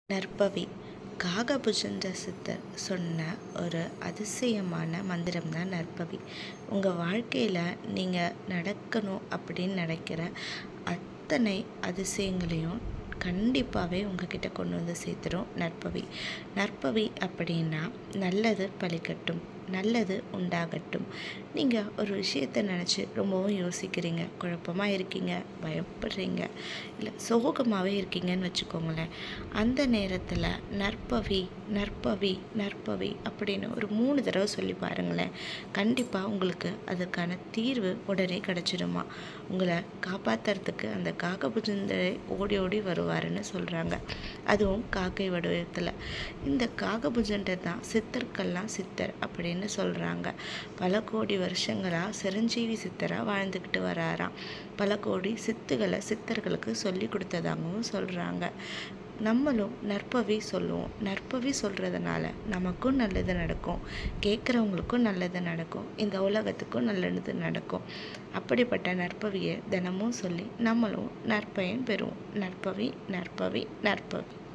நற்பவி காகபுஜன்ற சித்தர் சொன்ன ஒரு அதிசயமான மந்திரம் தான் நற்பவி உங்கள் வாழ்க்கையில் நீங்கள் நடக்கணும் அப்படின்னு நினைக்கிற அத்தனை அதிசயங்களையும் கண்டிப்பாகவே உங்ககிட்ட கொண்டு வந்து சேர்த்துரும் நற்பவி நற்பவி அப்படின்னா நல்லது பலிக்கட்டும் நல்லது உண்டாகட்டும் நீங்கள் ஒரு விஷயத்தை நினச்சி ரொம்பவும் யோசிக்கிறீங்க குழப்பமாக இருக்கீங்க பயப்படுறீங்க இல்லை சோகமாகவே இருக்கீங்கன்னு வச்சுக்கோங்களேன் அந்த நேரத்தில் நற்பவி நற்பவி நற்பவி அப்படின்னு ஒரு மூணு தடவை சொல்லி பாருங்களேன் கண்டிப்பாக உங்களுக்கு அதுக்கான தீர்வு உடனே கிடச்சிடுமா உங்களை காப்பாற்றுறதுக்கு அந்த காகபுஜந்தரை ஓடி ஓடி வருவாருன்னு சொல்கிறாங்க அதுவும் காக்கை வடிவத்தில் இந்த காகபுஜண்டர் தான் சித்தர்கள்லாம் சித்தர் அப்படின்னு சொல்கிறாங்க பல கோடி வருஷங்களாக சிரஞ்சீவி சித்தராக வாழ்ந்துக்கிட்டு வராராம் பல கோடி சித்துகளை சித்தர்களுக்கு சொல்லி கொடுத்ததாகவும் சொல்கிறாங்க நம்மளும் நற்பவி சொல்லுவோம் நற்பவி சொல்கிறதுனால நமக்கும் நல்லது நடக்கும் கேட்குறவங்களுக்கும் நல்லது நடக்கும் இந்த உலகத்துக்கும் நல்லது நடக்கும் அப்படிப்பட்ட நற்பவியை தினமும் சொல்லி நம்மளும் நற்பயன் பெறுவோம் நற்பவி நற்பவி நற்பவி